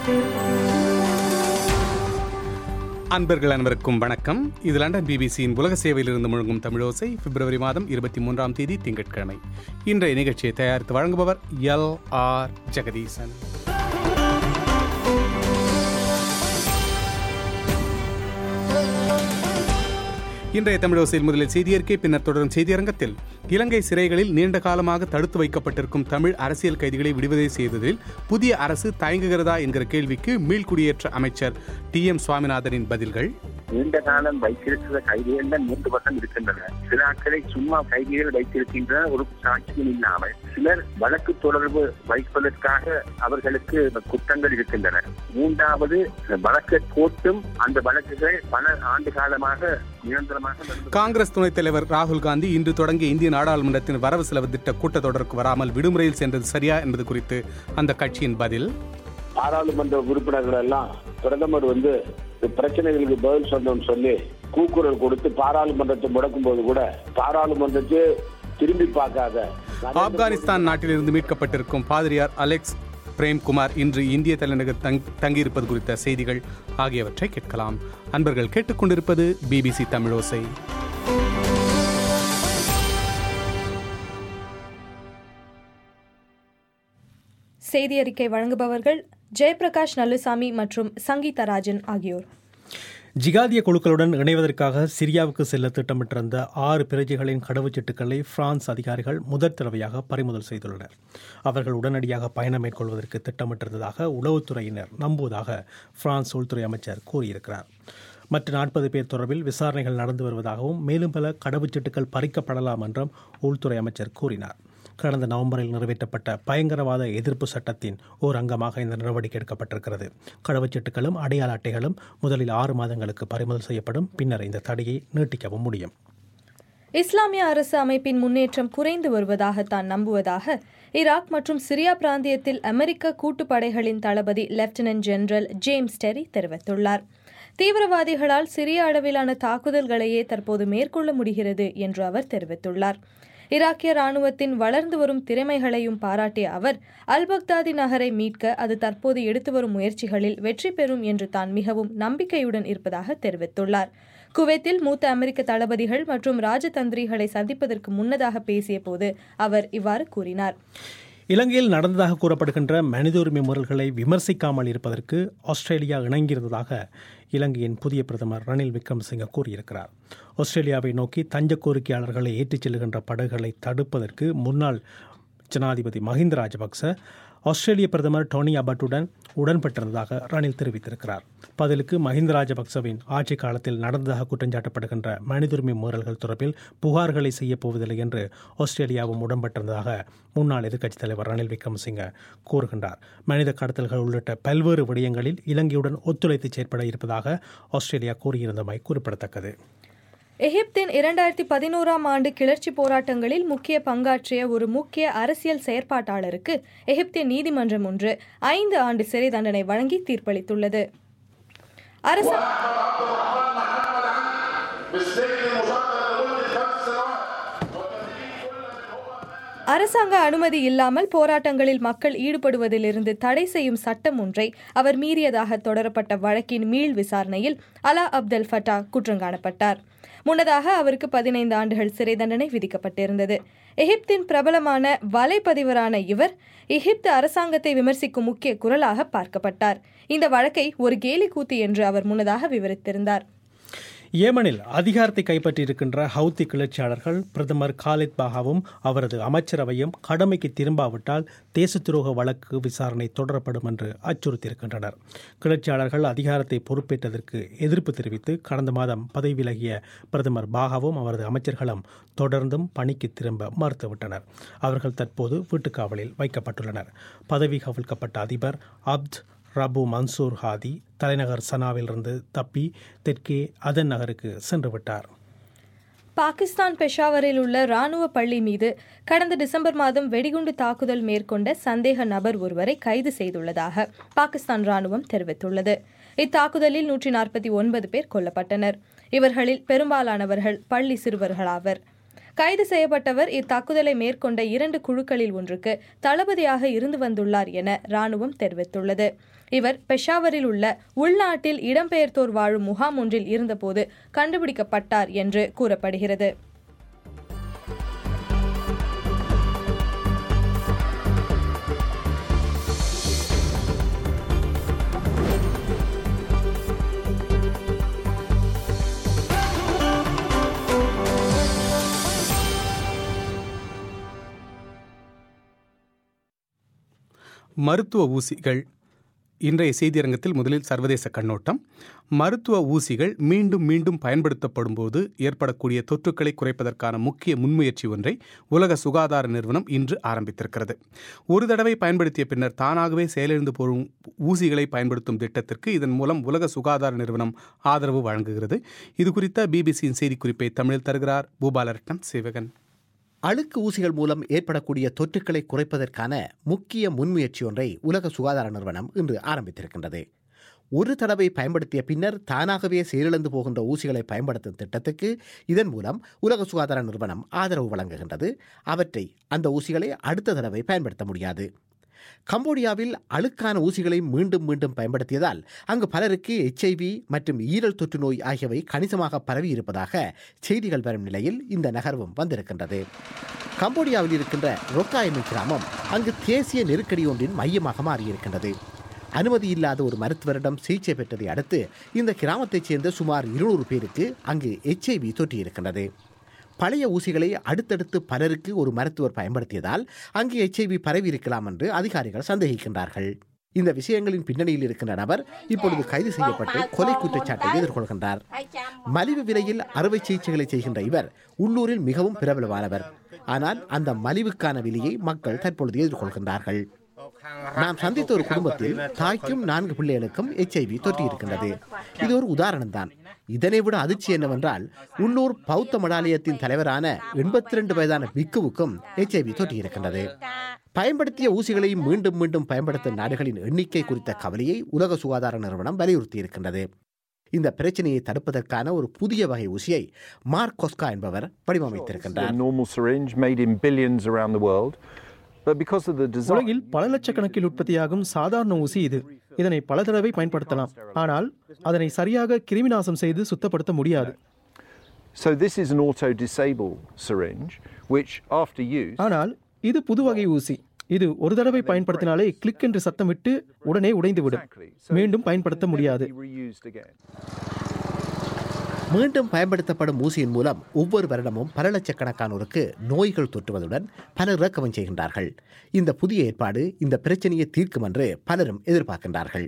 அன்பர்கள் அனைவருக்கும் வணக்கம் இது லண்டன் பிபிசியின் உலக சேவையிலிருந்து முழங்கும் தமிழோசை பிப்ரவரி மாதம் இருபத்தி மூன்றாம் தேதி திங்கட்கிழமை இன்றைய நிகழ்ச்சியை தயாரித்து வழங்குபவர் எல் ஆர் ஜெகதீசன் இன்றைய தமிழோசையில் முதலில் செய்தியறிக்கை பின்னர் தொடரும் செய்தியரங்கத்தில் இலங்கை சிறைகளில் நீண்ட காலமாக தடுத்து வைக்கப்பட்டிருக்கும் தமிழ் அரசியல் கைதிகளை விடுதலை செய்வதில் புதிய அரசு தயங்குகிறதா என்கிற கேள்விக்கு மீள்குடியேற்ற அமைச்சர் டி எம் சுவாமிநாதனின் பதில்கள் நீண்ட காலம் வைத்திருக்கிற கைதிகள் தான் மூன்று பக்கம் இருக்கின்றன சில ஆட்களை சும்மா கைதிகள் வைத்திருக்கின்ற ஒரு சாட்சியம் இல்லாமல் சிலர் வழக்கு தொடர்பு வைப்பதற்காக அவர்களுக்கு குற்றங்கள் இருக்கின்றன மூன்றாவது வழக்கை போட்டும் அந்த வழக்குகள் பல ஆண்டு காலமாக நிரந்தரமாக நடந்து காங்கிரஸ் துணைத் தலைவர் ராகுல் காந்தி இன்று தொடங்கிய இந்திய நாடாளுமன்றத்தின் வரவு செலவு திட்ட கூட்டத்தொடருக்கு வராமல் விடுமுறையில் சென்றது சரியா என்பது குறித்து அந்த கட்சியின் பதில் பாராளுமன்ற உறுப்பினர்கள் எல்லாம் பிரதமர் வந்து இந்த பிரச்சனைகளுக்கு பதில் சொல்லணும்னு சொல்லி கூக்குரல் கொடுத்து பாராளுமன்றத்தை முடக்கும் போது கூட பாராளுமன்றத்தை திரும்பி பார்க்காத ஆப்கானிஸ்தான் நாட்டிலிருந்து மீட்கப்பட்டிருக்கும் பாதிரியார் அலெக்ஸ் பிரேம்குமார் இன்று இந்திய தலைநகர் தங் தங்கியிருப்பது குறித்த செய்திகள் ஆகியவற்றை கேட்கலாம் அன்பர்கள் கேட்டுக்கொண்டிருப்பது பிபிசி தமிழோசை செய்தி அறிக்கை வழங்குபவர்கள் ஜெயபிரகாஷ் நல்லுசாமி மற்றும் சங்கீதா ராஜன் ஆகியோர் ஜிகாதிய குழுக்களுடன் இணைவதற்காக சிரியாவுக்கு செல்ல திட்டமிட்டிருந்த ஆறு பிரஜைகளின் கடவுச்சீட்டுகளை பிரான்ஸ் அதிகாரிகள் முதற் தடவையாக பறிமுதல் செய்துள்ளனர் அவர்கள் உடனடியாக பயணம் மேற்கொள்வதற்கு திட்டமிட்டிருந்ததாக உளவுத்துறையினர் நம்புவதாக பிரான்ஸ் உள்துறை அமைச்சர் கூறியிருக்கிறார் மற்ற நாற்பது பேர் தொடர்பில் விசாரணைகள் நடந்து வருவதாகவும் மேலும் பல கடவுச்சீட்டுகள் பறிக்கப்படலாம் என்றும் உள்துறை அமைச்சர் கூறினார் கடந்த நவம்பரில் நிறைவேற்றப்பட்ட பயங்கரவாத எதிர்ப்பு சட்டத்தின் ஓர் அங்கமாக இந்த நடவடிக்கை எடுக்கப்பட்டிருக்கிறது கடவுச்சீட்டுகளும் அடையாள அட்டைகளும் முதலில் ஆறு மாதங்களுக்கு பறிமுதல் செய்யப்படும் பின்னர் இந்த தடையை நீட்டிக்கவும் முடியும் இஸ்லாமிய அரசு அமைப்பின் முன்னேற்றம் குறைந்து வருவதாக தான் நம்புவதாக ஈராக் மற்றும் சிரியா பிராந்தியத்தில் அமெரிக்க கூட்டுப்படைகளின் தளபதி லெப்டினன்ட் ஜெனரல் ஜேம்ஸ் டெரி தெரிவித்துள்ளார் தீவிரவாதிகளால் சிறிய அளவிலான தாக்குதல்களையே தற்போது மேற்கொள்ள முடிகிறது என்று அவர் தெரிவித்துள்ளார் ஈராக்கிய ராணுவத்தின் வளர்ந்து வரும் திறமைகளையும் பாராட்டிய அவர் அல் பக்தாதி நகரை மீட்க அது தற்போது எடுத்து வரும் முயற்சிகளில் வெற்றி பெறும் என்று தான் மிகவும் நம்பிக்கையுடன் இருப்பதாக தெரிவித்துள்ளார் குவைத்தில் மூத்த அமெரிக்க தளபதிகள் மற்றும் ராஜதந்திரிகளை சந்திப்பதற்கு முன்னதாக பேசிய போது அவர் இவ்வாறு கூறினார் இலங்கையில் நடந்ததாக கூறப்படுகின்ற மனித உரிமை முறல்களை விமர்சிக்காமல் இருப்பதற்கு ஆஸ்திரேலியா இணங்கியிருந்ததாக இலங்கையின் புதிய பிரதமர் ரணில் விக்ரமசிங்க கூறியிருக்கிறார் ஆஸ்திரேலியாவை நோக்கி தஞ்ச கோரிக்கையாளர்களை ஏற்றிச் செல்கின்ற படகுகளை தடுப்பதற்கு முன்னாள் ஜனாதிபதி மஹிந்த ராஜபக்ச ஆஸ்திரேலிய பிரதமர் டோனி அபட்டுடன் உடன்பட்டிருந்ததாக ரணில் தெரிவித்திருக்கிறார் பதிலுக்கு மஹிந்த ராஜபக்சவின் ஆட்சி காலத்தில் நடந்ததாக குற்றஞ்சாட்டப்படுகின்ற மனிதுரிமை மீறல்கள் தொடர்பில் புகார்களை செய்யப் போவதில்லை என்று ஆஸ்திரேலியாவும் உடன்பட்டிருந்ததாக முன்னாள் எதிர்க்கட்சித் தலைவர் ரணில் விக்ரமசிங்க கூறுகின்றார் மனித கடத்தல்கள் உள்ளிட்ட பல்வேறு விடயங்களில் இலங்கையுடன் ஒத்துழைத்து செயற்பட இருப்பதாக ஆஸ்திரேலியா கூறியிருந்தமை குறிப்பிடத்தக்கது எகிப்தின் இரண்டாயிரத்தி பதினோராம் ஆண்டு கிளர்ச்சி போராட்டங்களில் முக்கிய பங்காற்றிய ஒரு முக்கிய அரசியல் செயற்பாட்டாளருக்கு எகிப்திய நீதிமன்றம் ஒன்று ஐந்து ஆண்டு சிறை தண்டனை வழங்கி தீர்ப்பளித்துள்ளது அரச அரசாங்க அனுமதி இல்லாமல் போராட்டங்களில் மக்கள் ஈடுபடுவதிலிருந்து தடை செய்யும் சட்டம் ஒன்றை அவர் மீறியதாக தொடரப்பட்ட வழக்கின் மீள் விசாரணையில் அலா அப்தல் ஃபட்டா குற்றங்காணப்பட்டார் முன்னதாக அவருக்கு பதினைந்து ஆண்டுகள் சிறை தண்டனை விதிக்கப்பட்டிருந்தது எகிப்தின் பிரபலமான வலைப்பதிவரான இவர் எகிப்து அரசாங்கத்தை விமர்சிக்கும் முக்கிய குரலாக பார்க்கப்பட்டார் இந்த வழக்கை ஒரு கேலி கூத்து என்று அவர் முன்னதாக விவரித்திருந்தார் ஏமனில் அதிகாரத்தை கைப்பற்றியிருக்கின்ற ஹவுத்தி கிளர்ச்சியாளர்கள் பிரதமர் காலித் பாகாவும் அவரது அமைச்சரவையும் கடமைக்கு திரும்பாவிட்டால் தேச துரோக வழக்கு விசாரணை தொடரப்படும் என்று அச்சுறுத்தியிருக்கின்றனர் கிளர்ச்சியாளர்கள் அதிகாரத்தை பொறுப்பேற்றதற்கு எதிர்ப்பு தெரிவித்து கடந்த மாதம் பதவி விலகிய பிரதமர் பாகாவும் அவரது அமைச்சர்களும் தொடர்ந்தும் பணிக்கு திரும்ப மறுத்துவிட்டனர் அவர்கள் தற்போது வீட்டுக்காவலில் வைக்கப்பட்டுள்ளனர் பதவி கவிழ்க்கப்பட்ட அதிபர் அப்த் ரபு மன்சூர் ஹாதி தலைநகர் சனாவிலிருந்து தப்பி தெற்கே அதன் நகருக்கு சென்று விட்டார் பாகிஸ்தான் பெஷாவரில் உள்ள ராணுவ பள்ளி மீது கடந்த டிசம்பர் மாதம் வெடிகுண்டு தாக்குதல் மேற்கொண்ட சந்தேக நபர் ஒருவரை கைது செய்துள்ளதாக பாகிஸ்தான் ராணுவம் தெரிவித்துள்ளது இத்தாக்குதலில் நூற்றி நாற்பத்தி ஒன்பது பேர் கொல்லப்பட்டனர் இவர்களில் பெரும்பாலானவர்கள் பள்ளி சிறுவர்களாவர் கைது செய்யப்பட்டவர் இத்தாக்குதலை மேற்கொண்ட இரண்டு குழுக்களில் ஒன்றுக்கு தளபதியாக இருந்து வந்துள்ளார் என ராணுவம் தெரிவித்துள்ளது இவர் பெஷாவரில் உள்ள உள்நாட்டில் இடம்பெயர்ந்தோர் வாழும் முகாம் ஒன்றில் இருந்தபோது கண்டுபிடிக்கப்பட்டார் என்று கூறப்படுகிறது மருத்துவ ஊசிகள் இன்றைய செய்தியரங்கத்தில் முதலில் சர்வதேச கண்ணோட்டம் மருத்துவ ஊசிகள் மீண்டும் மீண்டும் பயன்படுத்தப்படும் போது ஏற்படக்கூடிய தொற்றுக்களை குறைப்பதற்கான முக்கிய முன்முயற்சி ஒன்றை உலக சுகாதார நிறுவனம் இன்று ஆரம்பித்திருக்கிறது ஒரு தடவை பயன்படுத்திய பின்னர் தானாகவே செயலிழந்து போகும் ஊசிகளை பயன்படுத்தும் திட்டத்திற்கு இதன் மூலம் உலக சுகாதார நிறுவனம் ஆதரவு வழங்குகிறது இது குறித்த பிபிசியின் செய்திக்குறிப்பை தமிழில் தருகிறார் பூபாலரட்னம் சிவகன் அழுக்கு ஊசிகள் மூலம் ஏற்படக்கூடிய தொற்றுக்களை குறைப்பதற்கான முக்கிய முன்முயற்சி ஒன்றை உலக சுகாதார நிறுவனம் இன்று ஆரம்பித்திருக்கின்றது ஒரு தடவை பயன்படுத்திய பின்னர் தானாகவே செயலிழந்து போகின்ற ஊசிகளை பயன்படுத்தும் திட்டத்துக்கு இதன் மூலம் உலக சுகாதார நிறுவனம் ஆதரவு வழங்குகின்றது அவற்றை அந்த ஊசிகளை அடுத்த தடவை பயன்படுத்த முடியாது கம்போடியாவில் அழுக்கான ஊசிகளை மீண்டும் மீண்டும் பயன்படுத்தியதால் அங்கு பலருக்கு எச்ஐவி மற்றும் ஈரல் தொற்று நோய் ஆகியவை கணிசமாக பரவி இருப்பதாக செய்திகள் வரும் நிலையில் இந்த நகர்வும் வந்திருக்கின்றது கம்போடியாவில் இருக்கின்ற ரொக்கா என்னும் கிராமம் அங்கு தேசிய நெருக்கடி ஒன்றின் மையமாக மாறியிருக்கின்றது அனுமதி இல்லாத ஒரு மருத்துவரிடம் சிகிச்சை பெற்றதை அடுத்து இந்த கிராமத்தைச் சேர்ந்த சுமார் இருநூறு பேருக்கு அங்கு எச்ஐவி தொற்றியிருக்கின்றது பழைய ஊசிகளை அடுத்தடுத்து பலருக்கு ஒரு மருத்துவர் பயன்படுத்தியதால் அங்கு எச்ஐவி பரவி இருக்கலாம் என்று அதிகாரிகள் சந்தேகிக்கின்றார்கள் இந்த விஷயங்களின் பின்னணியில் இருக்கின்ற நபர் இப்பொழுது கைது செய்யப்பட்டு கொலை குற்றச்சாட்டை எதிர்கொள்கின்றார் மலிவு விலையில் அறுவை சிகிச்சைகளை செய்கின்ற இவர் உள்ளூரில் மிகவும் பிரபலமானவர் ஆனால் அந்த மலிவுக்கான விலையை மக்கள் தற்பொழுது எதிர்கொள்கின்றார்கள் நாம் சந்தித்த ஒரு குடும்பத்தில் தாய்க்கும் நான்கு பிள்ளைகளுக்கும் எச்ஐவி தொற்றி இருக்கின்றது இது ஒரு உதாரணம் தான் இதனை விட அதிர்ச்சி என்னவென்றால் உள்ளூர் பௌத்த மடாலயத்தின் தலைவரான எண்பத்தி ரெண்டு வயதான பிக்குவுக்கும் எச்ஐவி தொற்றி இருக்கின்றது பயன்படுத்திய ஊசிகளை மீண்டும் மீண்டும் பயன்படுத்தும் நாடுகளின் எண்ணிக்கை குறித்த கவலையை உலக சுகாதார நிறுவனம் வலியுறுத்தி இருக்கின்றது இந்த பிரச்சனையை தடுப்பதற்கான ஒரு புதிய வகை ஊசியை மார்க் கொஸ்கா என்பவர் a வடிவமைத்திருக்கின்றார் normal syringe made in billions around the world. But because of the design, உலகில் பல லட்சக்கணக்கில் உற்பத்தியாகும் சாதாரண ஊசி இது இதனை பல தடவை பயன்படுத்தலாம் ஆனால் அதனை சரியாக கிருமிநாசம் செய்து சுத்தப்படுத்த முடியாது so this is an auto disable syringe, which after use, ஆனால் இது புது வகை ஊசி இது ஒரு தடவை பயன்படுத்தினாலே கிளிக் என்று சத்தம் விட்டு உடனே உடைந்துவிடும் மீண்டும் பயன்படுத்த முடியாது be reused again. மீண்டும் பயன்படுத்தப்படும் ஊசியின் மூலம் ஒவ்வொரு வருடமும் பல லட்சக்கணக்கானோருக்கு நோய்கள் தொற்றுவதுடன் பலர் இறக்கவும் செய்கின்றார்கள் இந்த புதிய ஏற்பாடு இந்த பிரச்சனையை தீர்க்கும் என்று பலரும் எதிர்பார்க்கின்றார்கள்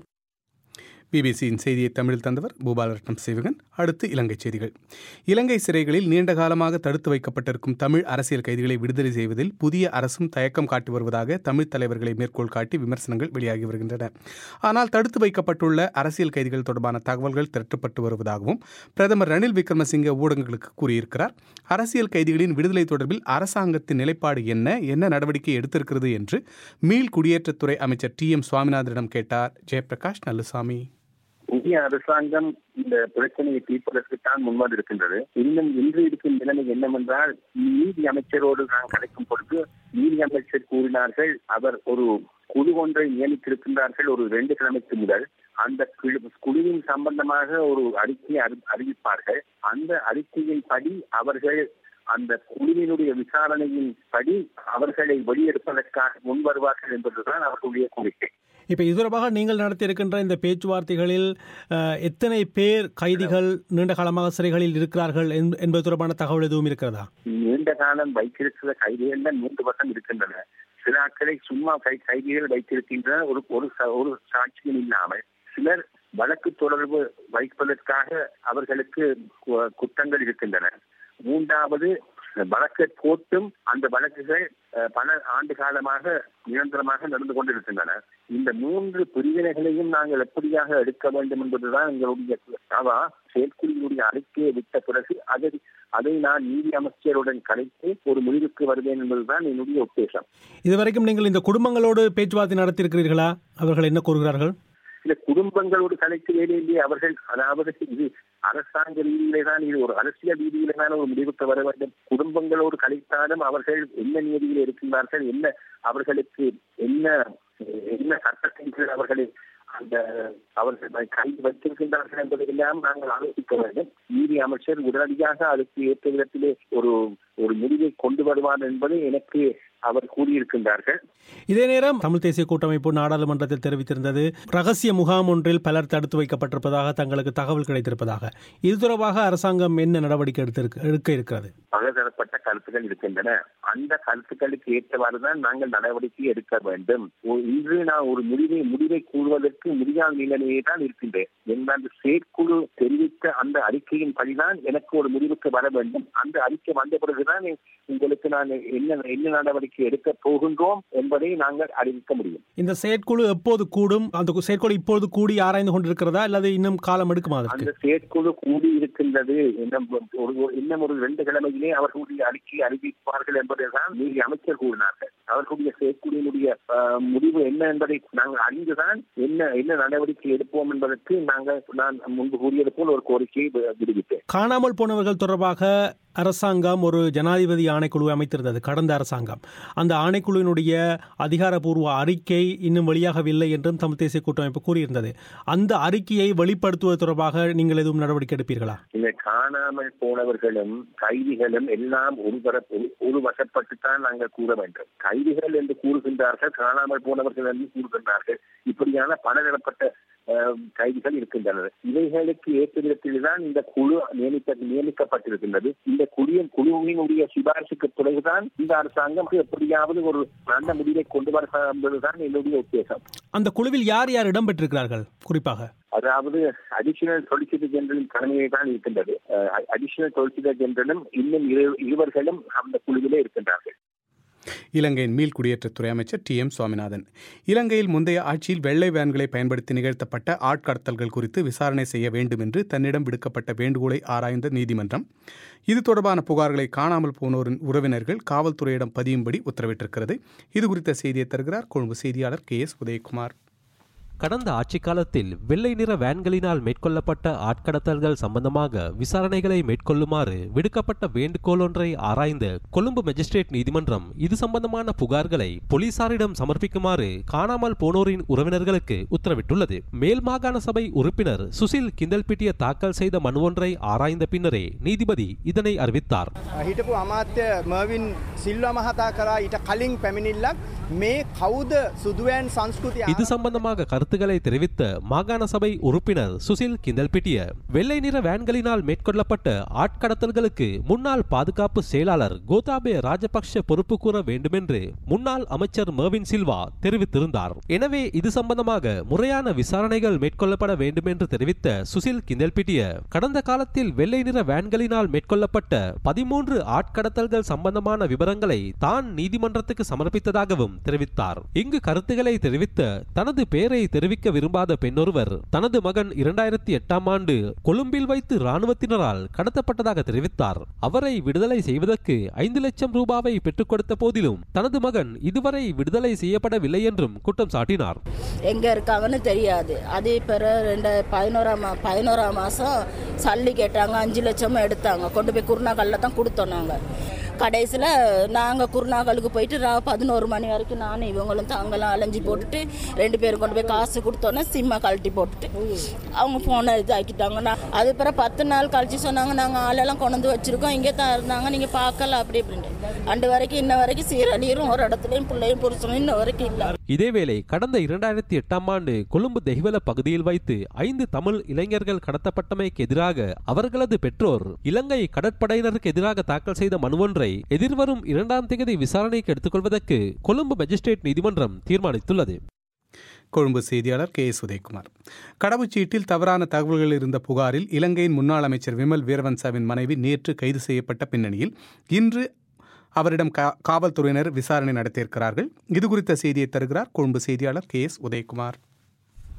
பிபிசியின் செய்தியை தமிழில் தந்தவர் பூபாலரட்னம் சிவகன் அடுத்து இலங்கை செய்திகள் இலங்கை சிறைகளில் நீண்ட காலமாக தடுத்து வைக்கப்பட்டிருக்கும் தமிழ் அரசியல் கைதிகளை விடுதலை செய்வதில் புதிய அரசும் தயக்கம் காட்டி வருவதாக தமிழ் தலைவர்களை மேற்கோள் காட்டி விமர்சனங்கள் வெளியாகி வருகின்றன ஆனால் தடுத்து வைக்கப்பட்டுள்ள அரசியல் கைதிகள் தொடர்பான தகவல்கள் திரட்டப்பட்டு வருவதாகவும் பிரதமர் ரணில் விக்ரமசிங்க ஊடகங்களுக்கு கூறியிருக்கிறார் அரசியல் கைதிகளின் விடுதலை தொடர்பில் அரசாங்கத்தின் நிலைப்பாடு என்ன என்ன நடவடிக்கை எடுத்திருக்கிறது என்று மீள் குடியேற்றத்துறை அமைச்சர் டி எம் சுவாமிநாதனிடம் கேட்டார் ஜெயபிரகாஷ் நல்லுசாமி புதிய அரசாங்கம் இந்த பிரச்சனையை தீர்ப்பதற்குத்தான் முன்வந்து இருக்கின்றது இன்னும் இன்று இருக்கும் நிலைமை என்னவென்றால் நீதி அமைச்சரோடு நான் கலைக்கும் பொழுது நீதி அமைச்சர் கூறினார்கள் அவர் ஒரு குழு ஒன்றை நியமித்திருக்கின்றார்கள் ஒரு ரெண்டு கிழமைக்கு முதல் அந்த குழு- குழுவின் சம்பந்தமாக ஒரு அறிக்கையை அறி- அறிவிப்பார்கள் அந்த அறிக்கையின் படி அவர்கள் அந்த குழுவினுடைய விசாரணையின் படி அவர்களை வெளியெடுப்பதற்காக முன் வருவார்கள் என்பதுதான் அவர்களுடைய கோரிக்கை இப்போ இது தொடர்பாக நீங்கள் நடத்தியிருக்கின்ற இந்த பேச்சுவார்த்தைகளில் அஹ், எத்தனை பேர் கைதிகள் நீண்ட காலமாக சிறைகளில் இருக்கிறார்கள் என்ப- என்பது தொடர்பான தகவல் எதுவும் இருக்கிறதா நீண்ட காலம் வைத்திருக்கிற கைதிகள் தான் மூன்று வருஷம் இருக்கின்றன சில ஆட்களை சும்மா கை கைதிகள் வைத்திருக்கின்ற ஒரு ஒரு ச- ஒரு சாட்சியம் இல்லாமல் சிலர் வழக்கு தொடர்பு வைப்பதற்காக அவர்களுக்கு கு- குற்றங்கள் இருக்கின்றன மூன்றாவது வழக்கை போட்டும் அந்த வழக்குகள் அஹ், பல ஆண்டு காலமாக நிரந்தரமாக நடந்து கொண்டிருக்கின்றன இந்த மூன்று பிரிவினைகளையும் நாங்கள் எப்படியாக எடுக்க வேண்டும் என்பதுதான் எங்களுடைய சவா செயற்குழுவினுடைய அறிக்கையை விட்ட பிறகு அதை அதை நான் நீதி அமைச்சருடன் கலைத்து ஒரு முடிவுக்கு வருவேன் என்பதுதான் என்னுடைய உத்தேசம் இதுவரைக்கும் நீங்கள் இந்த குடும்பங்களோடு பேச்சுவார்த்தை நடத்தியிருக்கிறீர்களா அவர்கள் என்ன கூறுகிறார்கள் இந்த குடும்பங்களோடு கலைத்து வேலையிலேயே அவர்கள் அதாவது இது அரசாங்க ரீதியிலே தான் இது ஒரு அரசியல் ரீதியிலே தான் ஒரு முடிவுக்கு வர வேண்டும் குடும்பங்களோடு கழித்தாலும் அவர்கள் என்ன நீதியில் இருக்கின்றார்கள் என்ன அவர்களுக்கு என்ன என்ன சட்டத்தின் கீழ் அவர்களை அந்த அவர்கள் கைது வைத்திருக்கின்றார்கள் என்பதையெல்லாம் நாங்கள் ஆலோசிக்க வேண்டும் நீதி அமைச்சர் உடனடியாக அதுக்கு ஏற்ற விதத்திலே ஒரு ஒரு முடிவை கொண்டு வருவார் என்பதை எனக்கு அவர் கூறியிருக்கின்றார்கள் இதே நேரம் தமிழ் தேசிய கூட்டமைப்பு நாடாளுமன்றத்தில் தெரிவித்திருந்தது ரகசிய முகாம் ஒன்றில் பலர் தடுத்து வைக்கப்பட்டிருப்பதாக தங்களுக்கு தகவல் கிடைத்திருப்பதாக இது தொடர்பாக அரசாங்கம் என்ன நடவடிக்கை எடுத்திருக்கு எடுக்க இருக்கிறது பலதரப்பட்ட கருத்துக்கள் இருக்கின்றன அந்த கருத்துக்களுக்கு ஏற்றவாறுதான் நாங்கள் நடவடிக்கை எடுக்க வேண்டும் ஒ- இன்று நான் ஒரு முடிவை முடிவை கூறுவதற்கு முடியாத நிலைமையே தான் இருக்கின்றேன் என்ற அந்த செயற்குழு தெரிவித்த அந்த அறிக்கையின் படிதான் எனக்கு ஒரு முடிவுக்கு வர வேண்டும் அந்த அறிக்கை வந்த பிறகுதான் உங்களுக்கு நான் என்ன என்ன நடவடிக்கை எடுக்க போகின்றோம் என்பதை நாங்கள் அறிவிக்க முடியும் இந்த செயற்குழு எப்போது கூடும் அந்த செயற்குழு இப்போது கூடி ஆராய்ந்து கொண்டிருக்கிறதா அல்லது இன்னும் காலம் எடுக்குமா அதற்கு அந்த செயற்குழு கூடி இருக்கின்றது இன்னும் ஒரு ஒரு- இன்னும் ஒரு ரெண்டு கிழமையிலே அவர்களுடைய அறிக்கையை அறிவிப்பார்கள் என்பதைதான் நீதி அமைச்சர் கூறினார்கள் அவர்களுடைய செயற்குழுவினுடைய ஆஹ், முடிவு என்ன என்பதை நாங்கள் அறிந்துதான் என்ன என்ன நடவடிக்கை எடுப்போம் என்பதற்கு நாங்கள் நான் முன்பு கூறியது போல் ஒரு கோரிக்கையை வி- விடுவித்தேன் காணாமல் போனவர்கள் தொடர்பாக அரசாங்கம் ஒரு ஜனாதிபதி ஆணைக்குழுவை அமைத்திருந்தது கடந்த அரசாங்கம் அந்த ஆணைக்குழுவினுடைய அதிகாரப்பூர்வ அறிக்கை இன்னும் வெளியாகவில்லை என்றும் தமிழ் தேசிய கூட்டமைப்பு கூறியிருந்தது அந்த அறிக்கையை வெளிப்படுத்துவது தொடர்பாக நீங்கள் எதுவும் நடவடிக்கை எடுப்பீர்களா இந்த காணாமல் போனவர்களும் கைதிகளும் எல்லாம் ஒரு தர ஒரு- ஒரு வசப்பட்டுத்தான் நாங்கள் கூற வேண்டும் கைதிகள் என்று கூறுகின்றார்கள் காணாமல் போனவர்கள் என்று கூறுகின்றார்கள் இப்படியான பலதரப்பட்ட அஹ், கைதிகள் இருக்கின்றனர் இவைகளுக்கு ஏற்ற விதத்தில் தான் இந்த குழு நியமிக்க நியமிக்கப்பட்டிருக்கின்றது இந்த குழுவின் குழுவினுடைய சிபாரிசுக்கு பிறகுதான் இந்த அரசாங்கம் எப்படியாவது ஒரு நல்ல முடிவை கொண்டு வர என்பதுதான் என்னுடைய உத்தேசம் அந்த குழுவில் யார் யார் இடம்பெற்றிருக்கிறார்கள் குறிப்பாக அதாவது அடிஷனல் சொலிசிட்டர் ஜெனரலின் கடமையை தான் இருக்கின்றது அடிஷனல் சொலிசிட்டர் ஜெனரலும் இன்னும் இரு- இருவர்களும் அந்த குழுவிலே இருக்கின்றார்கள் இலங்கையின் மீள்குடியேற்றத்துறை அமைச்சர் டி எம் சுவாமிநாதன் இலங்கையில் முந்தைய ஆட்சியில் வெள்ளை வேன்களை பயன்படுத்தி நிகழ்த்தப்பட்ட ஆட்கடத்தல்கள் குறித்து விசாரணை செய்ய வேண்டும் என்று தன்னிடம் விடுக்கப்பட்ட வேண்டுகோளை ஆராய்ந்த நீதிமன்றம் இது தொடர்பான புகார்களை காணாமல் போனோரின் உறவினர்கள் காவல்துறையிடம் பதியும்படி உத்தரவிட்டிருக்கிறது இது குறித்த செய்தியை தருகிறார் கொழும்பு செய்தியாளர் கே எஸ் உதயகுமார் கடந்த ஆட்சிக் காலத்தில் வெள்ளை நிற வேன்களினால் மேற்கொள்ளப்பட்ட ஆட்கடத்தல்கள் சம்பந்தமாக விசாரணைகளை மேற்கொள்ளுமாறு விடுக்கப்பட்ட வேண்டுகோள் ஒன்றை ஆராய்ந்த கொழும்பு மேஜிஸ்ட்ரேட் நீதிமன்றம் இது சம்பந்தமான புகார்களை போலீசாரிடம் சமர்ப்பிக்குமாறு காணாமல் போனோரின் உறவினர்களுக்கு உத்தரவிட்டுள்ளது மேல் மாகாண சபை உறுப்பினர் சுசில் கிந்தல்பிட்டிய தாக்கல் செய்த மனு ஒன்றை ஆராய்ந்த பின்னரே நீதிபதி இதனை அறிவித்தார் හිටපු අමාත්‍ය මර්වින් සිල්ව මහතා කරා ඊට කලින් පැමිණිල්ලක් මේ කවුද සුදුවෑන් සංස්කෘතිය இது சம்பந்தமாக கருத்துக்களை தெரிவித்த மாகாண சபை உறுப்பினர் சுசில் கிந்தல்பிட்டிய வெள்ளை நிற வேன்களினால் மேற்கொள்ளப்பட்ட ஆட்கடத்தல்களுக்கு முன்னாள் பாதுகாப்பு செயலாளர் கோதாபே ராஜபக்ஷ பொறுப்பு கூற வேண்டுமென்று முன்னாள் அமைச்சர் மர்வின் சில்வா தெரிவித்திருந்தார் எனவே இது சம்பந்தமாக முறையான விசாரணைகள் மேற்கொள்ளப்பட வேண்டும் என்று தெரிவித்த சுசில் கிந்தல்பிட்டிய கடந்த காலத்தில் வெள்ளை நிற வேன்களினால் மேற்கொள்ளப்பட்ட பதிமூன்று ஆட்கடத்தல்கள் சம்பந்தமான விவரங்களை தான் நீதிமன்றத்துக்கு சமர்ப்பித்ததாகவும் தெரிவித்தார் இங்கு கருத்துக்களை தெரிவித்த தனது பெயரை தெரிவிக்க விரும்பாத பெண்ணொருவர் தனது மகன் இரண்டாயிரத்தி எட்டாம் ஆண்டு கொழும்பில் வைத்து ராணுவத்தினரால் கடத்தப்பட்டதாக தெரிவித்தார் அவரை விடுதலை செய்வதற்கு ஐந்து லட்சம் ரூபாவை பெற்றுக் கொடுத்த போதிலும் தனது மகன் இதுவரை விடுதலை செய்யப்படவில்லை என்றும் குற்றம் சாட்டினார் எங்க இருக்காங்கன்னு தெரியாது அது பிற ரெண்டு பதினோராம் மா- பதினோராம் மாசம் சல்லி கேட்டாங்க அஞ்சு லட்சமும் எடுத்தாங்க கொண்டு போய் குருநாகல்ல தான் கொடுத்தோம் நாங்க கடைசியில் நாங்கள் குருநாகலுக்கு போயிட்டு ரா பதினோரு மணி வரைக்கும் நானும் இவங்களும் தாங்கலாம் அலைஞ்சு போட்டுட்டு ரெண்டு பேரும் கொண்டு போய் காசு கொடுத்தோன்னே சிம்மை கழட்டி போட்டுட்டு அவங்க ஃபோனை இதாக்கிட்டாங்க நான் அது பிறகு பத்து நாள் கழிச்சு சொன்னாங்க நாங்கள் ஆளெல்லாம் கொண்டு வந்து வச்சுருக்கோம் இங்கே தான் இருந்தாங்க நீங்கள் பார்க்கல அப்படி இப்படின்ட்டு அண்டு வரைக்கும் இன்ன வரைக்கும் சீரழியரும் ஒரு இடத்துலையும் பிள்ளையும் புருஷனும் இன்ன வரைக்கும் இல்லை இதேவேளை கடந்த இரண்டாயிரத்தி எட்டாம் ஆண்டு கொழும்பு தெஹிவல பகுதியில் வைத்து ஐந்து தமிழ் இளைஞர்கள் கடத்தப்பட்டமைக்கு எதிராக அவர்களது பெற்றோர் இலங்கை கடற்படையினருக்கு எதிராக தாக்கல் செய்த மனுவொன்றை எதிர்வரும் இரண்டாம் தேதி விசாரணைக்கு எடுத்துக்கொள்வதற்கு கொழும்பு மேஜிஸ்ட்ரேட் நீதிமன்றம் தீர்மானித்துள்ளது கொழும்பு செய்தியாளர் கே எஸ் உதயகுமார் கடவுச்சீட்டில் தவறான தகவல்கள் இருந்த புகாரில் இலங்கையின் முன்னாள் அமைச்சர் விமல் வீரவன்சாவின் மனைவி நேற்று கைது செய்யப்பட்ட பின்னணியில் இன்று அவரிடம் கா- காவல்துறையினர் விசாரணை நடத்தியிருக்கிறார்கள் இது குறித்த செய்தியை தருகிறார் கொழும்பு செய்தியாளர் கே எஸ் உதயகுமார்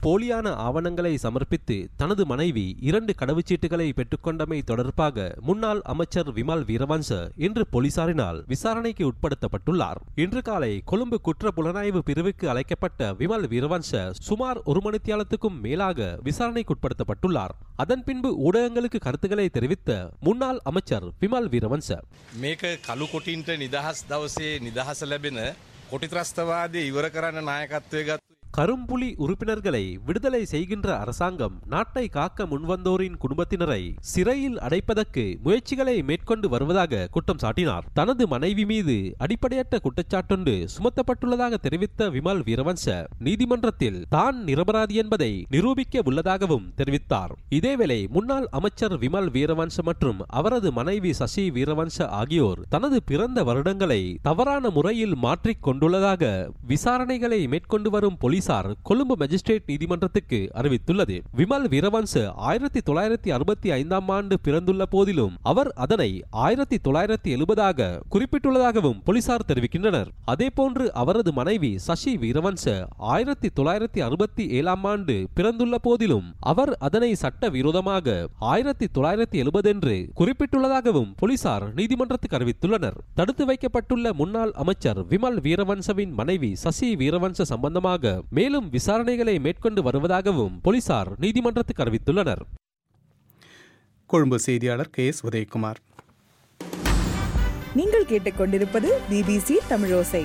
போலியான ஆவணங்களை சமர்ப்பித்து தனது மனைவி இரண்டு கடவுச்சீட்டுகளை பெற்றுக்கொண்டமை தொடர்பாக முன்னாள் அமைச்சர் விமல் வீரவன்ச இன்று போலீசாரினால் விசாரணைக்கு உட்படுத்தப்பட்டுள்ளார் இன்று காலை கொழும்பு குற்ற புலனாய்வு பிரிவுக்கு அழைக்கப்பட்ட விமல் வீரவன்ச சுமார் ஒரு மணித்தியாலத்துக்கும் மேலாக விசாரணைக்குட்படுத்தப்பட்டுள்ளார் அதன் பின்பு ஊடகங்களுக்கு கருத்துக்களை தெரிவித்த முன்னாள் அமைச்சர் விமல் வீரவன்ச මේක කළු කොටින්ට නිදහස් දවසේ නිදහස ලැබෙන කොටිත්‍රස්තවාදය ඉවර කරන්න නායකත්වය ගත් கரும்புலி உறுப்பினர்களை விடுதலை செய்கின்ற அரசாங்கம் நாட்டை காக்க முன்வந்தோரின் குடும்பத்தினரை சிறையில் அடைப்பதற்கு முயற்சிகளை மேற்கொண்டு வருவதாக குற்றம் சாட்டினார் தனது மனைவி மீது அடிப்படையற்ற குற்றச்சாட்டொன்று சுமத்தப்பட்டுள்ளதாக தெரிவித்த விமல் வீரவன்ச நீதிமன்றத்தில் தான் நிரபராதி என்பதை நிரூபிக்க உள்ளதாகவும் தெரிவித்தார் இதேவேளை முன்னாள் அமைச்சர் விமல் வீரவன்ச மற்றும் அவரது மனைவி சசி வீரவன்ச ஆகியோர் தனது பிறந்த வருடங்களை தவறான முறையில் மாற்றிக் கொண்டுள்ளதாக விசாரணைகளை மேற்கொண்டு வரும் போலீசார் கொழும்பு மேஜிஸ்ட்ரேட் நீதிமன்றத்துக்கு அறிவித்துள்ளது விமல் வீரவன்ச ஆயிரத்தி தொள்ளாயிரத்தி அறுபத்தி ஐந்தாம் ஆண்டு பிறந்துள்ள போதிலும் அவர் அதனை ஆயிரத்தி தொள்ளாயிரத்தி எழுபதாக குறிப்பிட்டுள்ளதாகவும் போலீசார் தெரிவிக்கின்றனர் அதேபோன்று அவரது மனைவி சசி வீரவன்ச ஆயிரத்தி தொள்ளாயிரத்தி அறுபத்தி ஏழாம் ஆண்டு பிறந்துள்ள போதிலும் அவர் அதனை சட்ட விரோதமாக ஆயிரத்தி தொள்ளாயிரத்தி எழுபது என்று குறிப்பிட்டுள்ளதாகவும் போலீசார் நீதிமன்றத்துக்கு அறிவித்துள்ளனர் தடுத்து வைக்கப்பட்டுள்ள முன்னாள் அமைச்சர் விமல் வீரவன்சவின் மனைவி சசி வீரவன்ச சம்பந்தமாக மேலும் விசாரணைகளை மேற்கொண்டு வருவதாகவும் போலீசார் நீதிமன்றத்துக்கு அறிவித்துள்ளனர் கொழும்பு செய்தியாளர் கே எஸ் உதயகுமார் நீங்கள் கேட்டுக்கொண்டிருப்பது பிபிசி தமிழோசை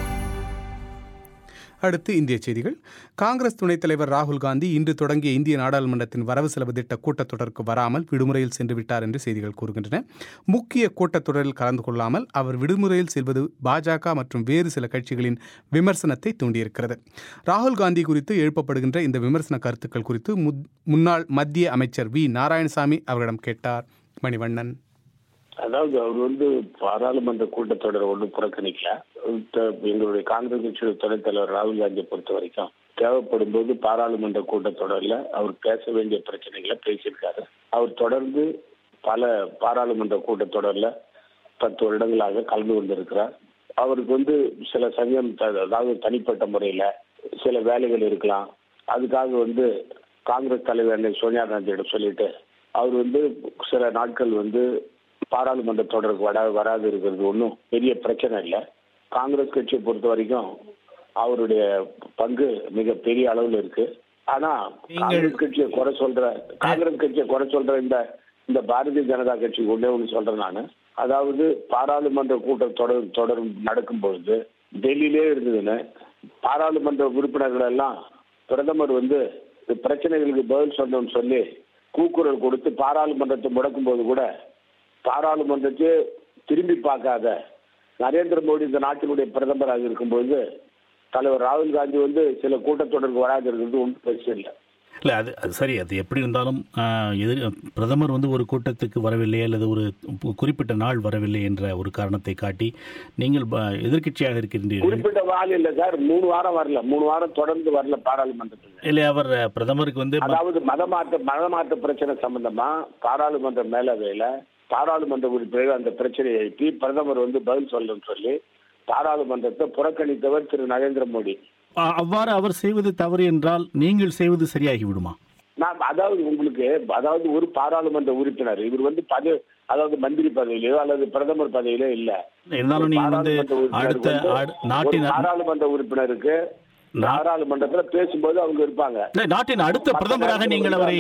அடுத்து இந்திய செய்திகள் காங்கிரஸ் துணைத் தலைவர் ராகுல் காந்தி இன்று தொடங்கிய இந்திய நாடாளுமன்றத்தின் வரவு செலவு திட்ட கூட்டத்தொடருக்கு வராமல் விடுமுறையில் சென்று விட்டார் என்று செய்திகள் கூறுகின்றன முக்கிய கூட்டத்தொடரில் கலந்து கொள்ளாமல் அவர் விடுமுறையில் செல்வது பாஜக மற்றும் வேறு சில கட்சிகளின் விமர்சனத்தை தூண்டியிருக்கிறது ராகுல் காந்தி குறித்து எழுப்பப்படுகின்ற இந்த விமர்சன கருத்துக்கள் குறித்து முன்னாள் மத்திய அமைச்சர் வி நாராயணசாமி அவரிடம் கேட்டார் மணிவண்ணன் அதாவது அவர் வந்து பாராளுமன்ற கூட்டத்தொடரை ஒன்றும் புறக்கணிக்கல எங்களுடைய காங்கிரஸ் கட்சியோட துணைத் தலைவர் ராகுல் காந்தியை பொறுத்த வரைக்கும் தேவைப்படும் போது பாராளுமன்ற கூட்டத்தொடரில் அவர் பேச வேண்டிய பிரச்சனைகளை பேசியிருக்காரு அவர் தொடர்ந்து பல பாராளுமன்ற கூட்டத்தொடரில் பத்து வருடங்களாக கலந்து கொண்டிருக்கிறார் அவருக்கு வந்து சில சமயம் அதாவது தனிப்பட்ட முறையில் சில வேலைகள் இருக்கலாம் அதுக்காக வந்து காங்கிரஸ் தலைவர் சோனியா காந்தியிடம் சொல்லிட்டு அவர் வந்து சில நாட்கள் வந்து பாராளுமன்ற தொடருக்கு வர வராது இருக்கிறது ஒன்றும் பெரிய பிரச்சனை இல்லை காங்கிரஸ் கட்சியை பொறுத்த வரைக்கும் அவருடைய பங்கு மிக பெரிய அளவில் இருக்கு ஆனா காங்கிரஸ் கட்சியை குறை சொல்ற காங்கிரஸ் கட்சியை குறை சொல்ற இந்த இந்த பாரதிய ஜனதா கட்சி ஒன்னே ஒன்று சொல்றேன் நான் அதாவது பாராளுமன்ற கூட்டம் தொடர் தொடர் நடக்கும் பொழுது டெல்லியிலே இருந்ததுன்னு பாராளுமன்ற உறுப்பினர்கள் எல்லாம் பிரதமர் வந்து பிரச்சனைகளுக்கு பதில் சொன்னோம்னு சொல்லி கூக்குரல் கொடுத்து பாராளுமன்றத்தை முடக்கும் போது கூட பாராளுமன்றத்தை திரும்பி பார்க்காத நரேந்திர மோடி இந்த நாட்டினுடைய பிரதமராக இருக்கும்போது தலைவர் ராகுல் காந்தி வந்து சில கூட்டத்தொடருக்கு வராது இருக்கிறது ஒன்றும் பிரச்சனை இல்லை இல்லை அது அது சரி அது எப்படி இருந்தாலும் எதிர் பிரதமர் வந்து ஒரு கூட்டத்துக்கு வரவில்லை அல்லது ஒரு குறிப்பிட்ட நாள் வரவில்லை என்ற ஒரு காரணத்தை காட்டி நீங்கள் எதிர்கட்சியாக இருக்கின்றீர்கள் குறிப்பிட்ட நாள் இல்லை சார் மூணு வாரம் வரல மூணு வாரம் தொடர்ந்து வரல பாராளுமன்றத்துக்கு இல்லை அவர் பிரதமருக்கு வந்து அதாவது மதமாற்ற மதமாற்ற பிரச்சனை சம்பந்தமா பாராளுமன்ற மேலவையில பாராளுமன்ற உறுப்பினர் அந்த பிரச்சனையை எழுப்பி பிரதமர் வந்து பதில் சொல்லணும்னு சொல்லி பாராளுமன்றத்தை புறக்கணித்தவர் திரு நரேந்திர மோடி அவ்வாறு அவர் செய்வது தவறு என்றால் நீங்கள் செய்வது சரியாகி விடுமா நான் அதாவது உங்களுக்கு அதாவது ஒரு பாராளுமன்ற உறுப்பினர் இவர் வந்து பதவி அதாவது மந்திரி பதவியிலோ அல்லது பிரதமர் பதவியிலோ இல்ல இருந்தாலும் நீங்க வந்து அடுத்த நாட்டின் பாராளுமன்ற உறுப்பினருக்கு நாடாளுமன்றத்துல பேசும்போது அவங்க இருப்பாங்க நாட்டின் அடுத்த பிரதமராக நீங்கள் அவரை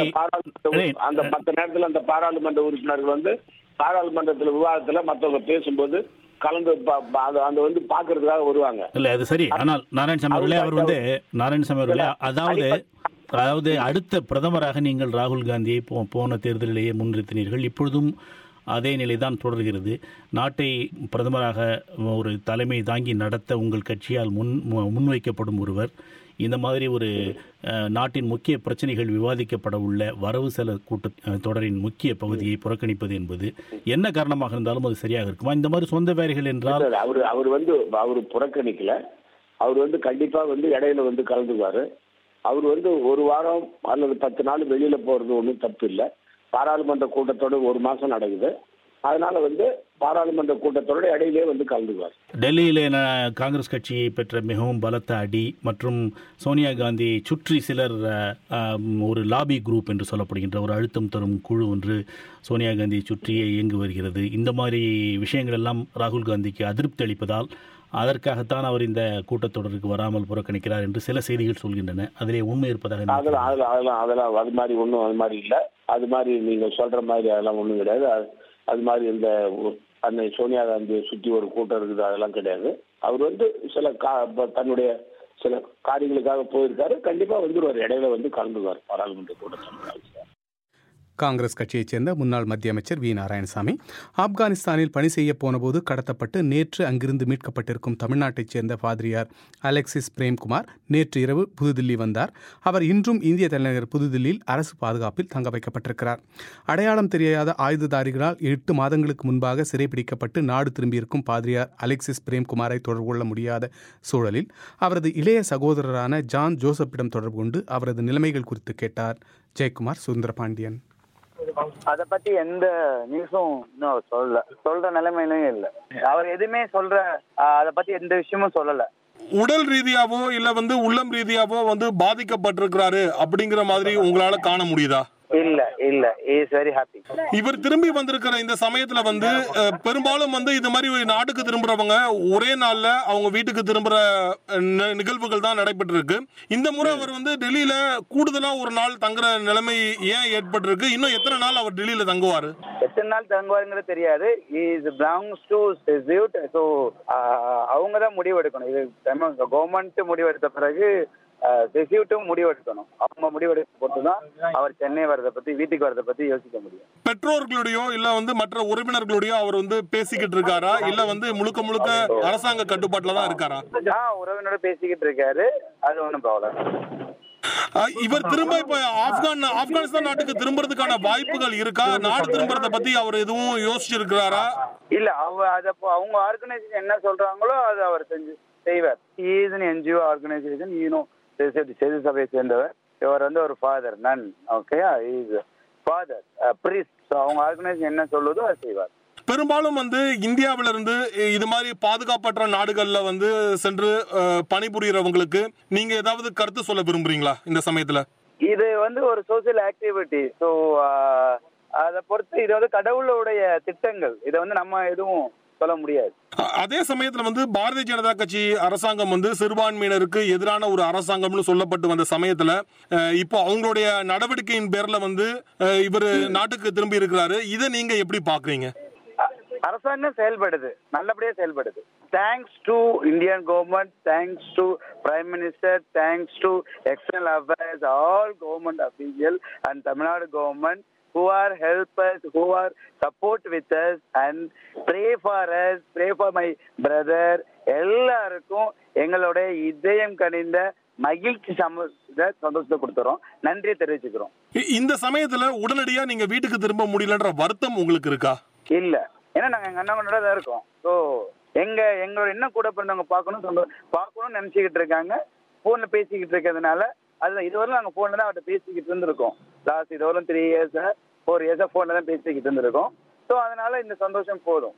அந்த மத்த நேரத்துல அந்த பாராளுமன்ற உறுப்பினர்கள் வந்து பாராளுமன்றத்துல விவாதத்துல மத்தவங்க பேசும்போது கலந்து அந்த வந்து பாக்குறதுக்காக வருவாங்க இல்ல அது சரி ஆனால் நாராயணசாமி அவர்களே அவர் வந்து நாராயணசாமி அவர்களே அதாவது அதாவது அடுத்த பிரதமராக நீங்கள் ராகுல் காந்தியை போன தேர்தலிலேயே முன்னிறுத்தினீர்கள் இப்பொழுதும் அதே நிலைதான் தொடர்கிறது நாட்டை பிரதமராக ஒரு தலைமை தாங்கி நடத்த உங்கள் கட்சியால் முன் முன்வைக்கப்படும் ஒருவர் இந்த மாதிரி ஒரு நாட்டின் முக்கிய பிரச்சனைகள் விவாதிக்கப்பட உள்ள வரவு செலவு கூட்ட தொடரின் முக்கிய பகுதியை புறக்கணிப்பது என்பது என்ன காரணமாக இருந்தாலும் அது சரியாக இருக்குமா இந்த மாதிரி சொந்த வேலைகள் என்றால் அவர் அவர் வந்து அவர் புறக்கணிக்கல அவர் வந்து கண்டிப்பா வந்து இடையில வந்து கலந்துக்குவாரு அவர் வந்து ஒரு வாரம் அல்லது பத்து நாள் வெளியில போறது ஒன்றும் தப்பு இல்லை பாராளுமன்ற கூட்டத்தோடு ஒரு மாசம் நடக்குது அதனால வந்து பாராளுமன்ற கூட்டத்தொடர் இடையிலே வந்து கலந்துக்குவார் டெல்லியிலே ந- காங்கிரஸ் கட்சியை பெற்ற மிகவும் பலத்த அடி மற்றும் சோனியா காந்தியை சுற்றி சிலர் அஹ், ஆம், ஒரு லாபி குரூப் என்று சொல்லப்படுகின்ற ஒரு அழுத்தம் தரும் குழு ஒன்று சோனியா காந்தியை சுற்றியே இயங்கி வருகிறது இந்த மாதிரி விஷயங்கள் எல்லாம் ராகுல் காந்திக்கு அதிருப்தி அளிப்பதால் அதற்காகத்தான் அவர் இந்த கூட்டத்தொடருக்கு வராமல் புறக்கணிக்கிறார் என்று சில செய்திகள் சொல்கின்றன அதிலே உண்மை இருப்பதாக அதெல்லாம் நினைக்கிறேன். அதெல்லாம் அதெல்லாம் அதெல்லாம் அது மாதிரி ஒன்றும் அது மாதிரி இல்லை அது மாதிரி நீங்க சொல்ற மாதிரி அதெல்லாம் ஒன்றும் கிடையாது அது- அது மாதிரி இந்த ஒ- அன்னை சோனியா காந்தியை சுற்றி ஒரு கூட்டம் இருக்குது அதெல்லாம் கிடையாது அவர் வந்து சில கா ப- தன்னுடைய சில காரியங்களுக்காக போயிருக்காரு கண்டிப்பா வந்துருவார் இடையில வந்து கலந்துக்குவார் பாராளுமன்ற கூட்டத்தில் காங்கிரஸ் கட்சியைச் சேர்ந்த முன்னாள் மத்திய அமைச்சர் வி நாராயணசாமி ஆப்கானிஸ்தானில் பணி செய்ய போனபோது கடத்தப்பட்டு நேற்று அங்கிருந்து மீட்கப்பட்டிருக்கும் தமிழ்நாட்டைச் சேர்ந்த பாதிரியார் அலெக்சிஸ் பிரேம்குமார் நேற்று இரவு புதுதில்லி வந்தார் அவர் இன்றும் இந்திய தலைநகர் புதுதில்லியில் அரசு பாதுகாப்பில் தங்க வைக்கப்பட்டிருக்கிறார் அடையாளம் தெரியாத ஆயுததாரிகளால் எட்டு மாதங்களுக்கு முன்பாக சிறைபிடிக்கப்பட்டு நாடு திரும்பியிருக்கும் பாதிரியார் அலெக்சிஸ் பிரேம்குமாரை தொடர்பு கொள்ள முடியாத சூழலில் அவரது இளைய சகோதரரான ஜான் ஜோசப்பிடம் தொடர்பு கொண்டு அவரது நிலைமைகள் குறித்து கேட்டார் ஜெயக்குமார் சுந்தரபாண்டியன் அத பத்தி எந்த நியூஸும் இன்னும் அவர் சொல்லல சொல்ற நிலைமையிலும் இல்ல அவர் எதுவுமே சொல்ற ஆஹ், அத பத்தி எந்த விஷயமும் சொல்லல உடல் ரீதியாவோ இல்ல வந்து உள்ளம் ரீதியாவோ வந்து பாதிக்கப்பட்டிருக்கிறாரு அப்படிங்கிற மாதிரி உங்களால காண முடியுதா இல்ல இல்ல இஸ் வெரி ஹாப்பி இவர் திரும்பி வந்திருக்கிற இந்த சமயத்துல வந்து அஹ், பெரும்பாலும் வந்து இது மாதிரி ஒரு நாட்டுக்கு திரும்புறவங்க ஒரே நாள்ல அவங்க வீட்டுக்கு திரும்புற அஹ், நி- நிகழ்வுகள் தான் நடைபெற்று இருக்கு இந்த முறை அவர் வந்து டெல்லியில கூடுதலா ஒரு நாள் தங்குற நிலைமை ஏன் ஏற்பட்டிருக்கு இன்னும் எத்தனை நாள் அவர் டெல்லியில தங்குவாரு எத்தனை நாள் தங்குவாருங்கிறது தெரியாது is belongs to Jesuit so அவங்க தான் முடிவெடுக்கணும் இது கவர்மெண்ட் முடிவெடுத்த பிறகு செசியூட்டும் முடிவெடுக்கணும் அவங்க முடிவெடுக்க பொறுத்து தான் அவர் சென்னை வரதை பத்தி வீட்டுக்கு வரதை பத்தி யோசிக்க முடியும் பெற்றோர்களுடையோ இல்ல வந்து மற்ற உறவினர்களுடையோ அவர் வந்து பேசிக்கிட்டு இருக்காரா இல்ல வந்து முழுக்க முழுக்க அரசாங்க கட்டுப்பாட்டுல தான் இருக்காரா ஆ உறவினரோட பேசிக்கிட்டு இருக்காரு அது ஒன்றும் ப்ராப்ளம் அஹ் இவர் திரும்ப இப்ப ஆப்கான் ஆப்கானிஸ்தான் நாட்டுக்கு திரும்புறதுக்கான வாய்ப்புகள் இருக்கா நாடு திரும்புறத பத்தி அவர் எதுவும் யோசிச்சிருக்கிறாரா இல்ல அவ அத அப்போ அவங்க ஆர்கனைசேஷன் என்ன சொல்றாங்களோ அது அவர் செஞ்சு செய்வார் இஸ் அன் என்ஜிஓ ஆர்கனைசேஷன் ஈனோ செய்தி சபையை சேர்ந்தவர் இவர் வந்து ஒரு father nun okay is father priest அவங்க ஆர்கனைசேஷன் என்ன சொல்லுதோ அதை செய்வார் பெரும்பாலும் வந்து இந்தியாவில இருந்து இது மாதிரி பாதுகாப்பற்ற நாடுகள்ல வந்து சென்று அஹ், பணிபுரியறவங்களுக்கு நீங்க ஏதாவது கருத்து சொல்ல விரும்புறீங்களா இந்த சமயத்துல இது வந்து ஒரு சோசியல் ஆக்டிவிட்டி ஸோ அதை பொறுத்து இது வந்து கடவுளுடைய திட்டங்கள் இதை வந்து நம்ம எதுவும் சொல்ல முடியாது அ- அதே சமயத்துல வந்து பாரதிய ஜனதா கட்சி அரசாங்கம் வந்து சிறுபான்மையினருக்கு எதிரான ஒரு அரசாங்கம்னு சொல்லப்பட்டு வந்த சமயத்துல அஹ், இப்போ அவங்களுடைய நடவடிக்கையின் பேர்ல வந்து அஹ், இவர் நாட்டுக்கு திரும்பி இருக்கிறாரு இதை நீங்க எப்படி பாக்குறீங்க அரசாங்கம் செயல்படுது நல்லபடியா செயல்படுது thanks to Indian government thanks to prime minister thanks to external affairs all government official and Tamil Nadu government who are help us, who are support with us and pray for us, pray for my brother எல்லாருக்கும் எங்களுடைய இதயம் கனிந்த மகிழ்ச்சி சம சந்தோஷத்தை கொடுத்துறோம் நன்றியை தெரிவிச்சுக்கிறோம் இ- இந்த சமயத்துல உடனடியா நீங்க வீட்டுக்கு திரும்ப முடியலன்ற வருத்தம் உங்களுக்கு இருக்கா இல்ல ஏன்னா நாங்க எங்க அண்ணாங்களோட தான் இருக்கோம் ஸோ எங்க எங்களோட என்ன கூட பிறந்தவங்க பார்க்கணும் சொந்த- பார்க்கணும்னு நினைச்சுக்கிட்டு இருக்காங்க போன்ல பேசிக்கிட்டு இருக்கிறதுனால அதுதான் இதுவரை நாங்க போன்ல தான் அவர்கிட்ட பேசிக்கிட்டு இருந்திருக்கோம் லாஸ்ட் இதுவரை த்ரீ இயர்ஸ் ஃபோர் இயர்ஸா போன்ல தான் பேசிக்கிட்டு இருந்திருக்கோம் ஸோ அதனால இந்த சந்தோஷம் போதும்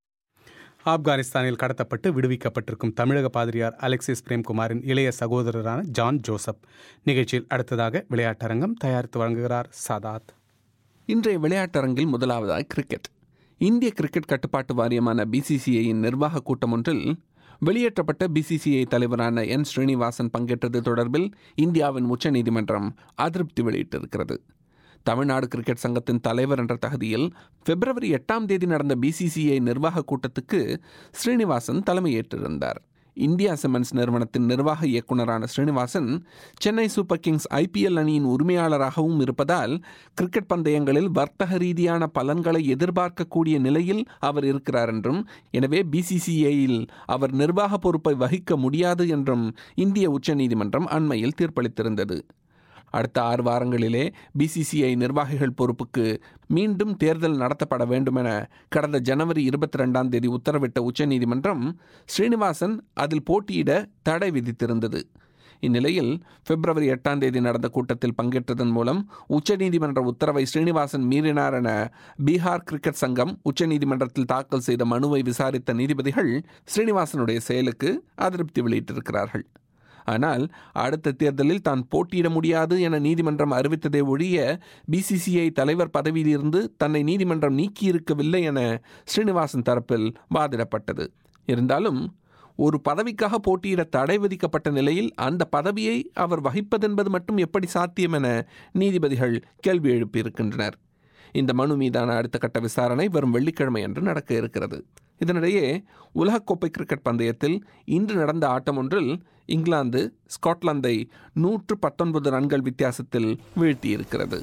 ஆப்கானிஸ்தானில் கடத்தப்பட்டு விடுவிக்கப்பட்டிருக்கும் தமிழக பாதிரியார் அலெக்சிஸ் பிரேம்குமாரின் இளைய சகோதரரான ஜான் ஜோசப் நிகழ்ச்சியில் அடுத்ததாக விளையாட்டரங்கம் தயாரித்து வழங்குகிறார் சதாத் இன்றைய விளையாட்டரங்கில் முதலாவதாய் கிரிக்கெட் இந்திய கிரிக்கெட் கட்டுப்பாட்டு வாரியமான பிசிசிஐயின் நிர்வாக கூட்டம் ஒன்றில் வெளியேற்றப்பட்ட பிசிசிஐ தலைவரான என் ஸ்ரீனிவாசன் பங்கேற்றது தொடர்பில் இந்தியாவின் உச்சநீதிமன்றம் அதிருப்தி வெளியிட்டிருக்கிறது தமிழ்நாடு கிரிக்கெட் சங்கத்தின் தலைவர் என்ற தகுதியில் பிப்ரவரி எட்டாம் தேதி நடந்த பிசிசிஐ நிர்வாக கூட்டத்துக்கு ஸ்ரீனிவாசன் தலைமையேற்றிருந்தார் இந்தியா சிமெண்ட்ஸ் நிறுவனத்தின் நிர்வாக இயக்குனரான Srinivasan Chennai super kings IPL அணியின் உரிமையாளராகவும் இருப்பதால் கிரிக்கெட் பந்தயங்களில் வர்த்தக ரீதியான பலன்களை எதிர்பார்க்கக்கூடிய நிலையில் அவர் இருக்கிறார் என்றும் எனவே பிசிசிஐயில் அவர் நிர்வாக பொறுப்பை வகிக்க முடியாது என்றும் இந்திய உச்சநீதிமன்றம் அண்மையில் தீர்ப்பளித்திருந்தது அடுத்த ஆறு வாரங்களிலே பிசிசிஐ நிர்வாகிகள் பொறுப்புக்கு மீண்டும் தேர்தல் நடத்தப்பட வேண்டும் என கடந்த ஜனவரி இருபத்தி ரெண்டாம் தேதி உத்தரவிட்ட உச்சநீதிமன்றம் ஸ்ரீனிவாசன் அதில் போட்டியிட தடை விதித்திருந்தது இந்நிலையில் பிப்ரவரி எட்டாம் தேதி நடந்த கூட்டத்தில் பங்கேற்றதன் மூலம் உச்சநீதிமன்ற உத்தரவை ஸ்ரீனிவாசன் மீறினார் என பீகார் கிரிக்கெட் சங்கம் உச்சநீதிமன்றத்தில் தாக்கல் செய்த மனுவை விசாரித்த நீதிபதிகள் ஸ்ரீனிவாசனுடைய செயலுக்கு அதிருப்தி வெளியிட்டிருக்கிறார்கள் ஆனால் அடுத்த தேர்தலில் தான் போட்டியிட முடியாது என நீதிமன்றம் அறிவித்ததை ஒழிய பிசிசிஐ தலைவர் பதவியிலிருந்து தன்னை நீதிமன்றம் நீக்கியிருக்கவில்லை என ஸ்ரீனிவாசன் தரப்பில் வாதிடப்பட்டது இருந்தாலும் ஒரு பதவிக்காக போட்டியிட தடை விதிக்கப்பட்ட நிலையில் அந்த பதவியை அவர் வகிப்பதென்பது மட்டும் எப்படி சாத்தியம் என நீதிபதிகள் கேள்வி எழுப்பியிருக்கின்றனர் இந்த மனு மீதான அடுத்த கட்ட விசாரணை வரும் வெள்ளிக்கிழமை அன்று நடக்க இருக்கிறது இதனிடையே உலகக்கோப்பை கிரிக்கெட் பந்தயத்தில் இன்று நடந்த ஆட்டம் ஒன்றில் இங்கிலாந்து ஸ்காட்லாந்தை நூற்று பத்தொன்பது ரன்கள் வித்தியாசத்தில் வீழ்த்தியிருக்கிறது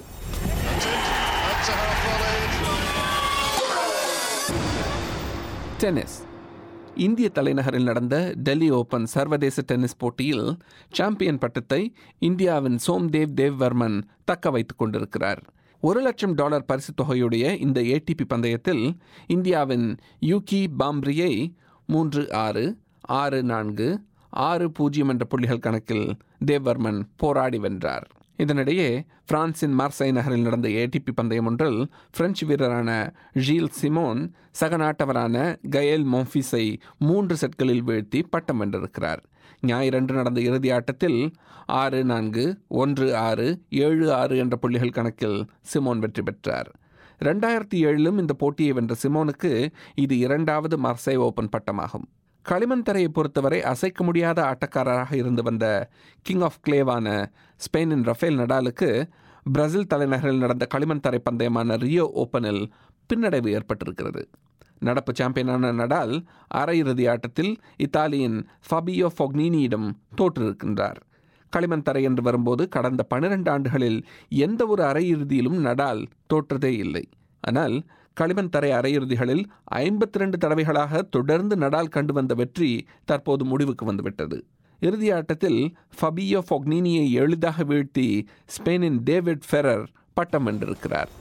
டென்னிஸ் இந்திய தலைநகரில் நடந்த டெல்லி ஓபன் சர்வதேச டென்னிஸ் போட்டியில் சாம்பியன் பட்டத்தை இந்தியாவின் சோம்தேவ் தேவ்வர்மன் தக்க வைத்துக் கொண்டிருக்கிறார் ஒரு லட்சம் டாலர் பரிசுத் தொகையுடைய இந்த ஏடிபி பந்தயத்தில் இந்தியாவின் யூகி பாம்ப்ரியை மூன்று ஆறு ஆறு நான்கு ஆறு பூஜ்ஜியம் என்ற புள்ளிகள் கணக்கில் தேவ்வர்மன் போராடி வென்றார் இதனிடையே பிரான்சின் மார்சை நகரில் நடந்த ஏடிபி பந்தயம் ஒன்றில் பிரெஞ்சு வீரரான ஜீல் சிமோன் சக நாட்டவரான கயல் மோஃபிஸை மூன்று செட்களில் வீழ்த்தி பட்டம் வென்றிருக்கிறார் ஞாயிறன்று நடந்த இறுதி ஆட்டத்தில் ஆறு நான்கு ஒன்று ஆறு ஏழு ஆறு என்ற புள்ளிகள் கணக்கில் சிமோன் வெற்றி பெற்றார் ரெண்டாயிரத்தி ஏழிலும் இந்த போட்டியை வென்ற சிமோனுக்கு இது இரண்டாவது மார்சை ஓபன் பட்டமாகும் களிமண் தரையை பொறுத்தவரை அசைக்க முடியாத ஆட்டக்காரராக இருந்து வந்த கிங் ஆஃப் கிளேவான ஸ்பெயினின் ரஃபேல் நடாலுக்கு பிரேசில் தலைநகரில் நடந்த களிமண் தரை பந்தயமான ரியோ ஓப்பனில் பின்னடைவு ஏற்பட்டிருக்கிறது நடப்பு சாம்பியனான நடால் அரையிறுதி ஆட்டத்தில் இத்தாலியின் ஃபபியோ ஃபொக்னினியிடம் தோற்றிருக்கின்றார் களிமண் தரை என்று வரும்போது கடந்த பனிரெண்டு ஆண்டுகளில் எந்த ஒரு அரையிறுதியிலும் நடால் தோற்றதே இல்லை ஆனால் களிமண் தரை அரையிறுதிகளில் ஐம்பத்தி ரெண்டு தடவைகளாக தொடர்ந்து நடால் கண்டு வந்த வெற்றி தற்போது முடிவுக்கு வந்துவிட்டது இறுதி ஆட்டத்தில் ஃபபியோ ஃபொக்னினியை எளிதாக வீழ்த்தி ஸ்பெயினின் டேவிட் ஃபெரர் பட்டம் வென்றிருக்கிறார்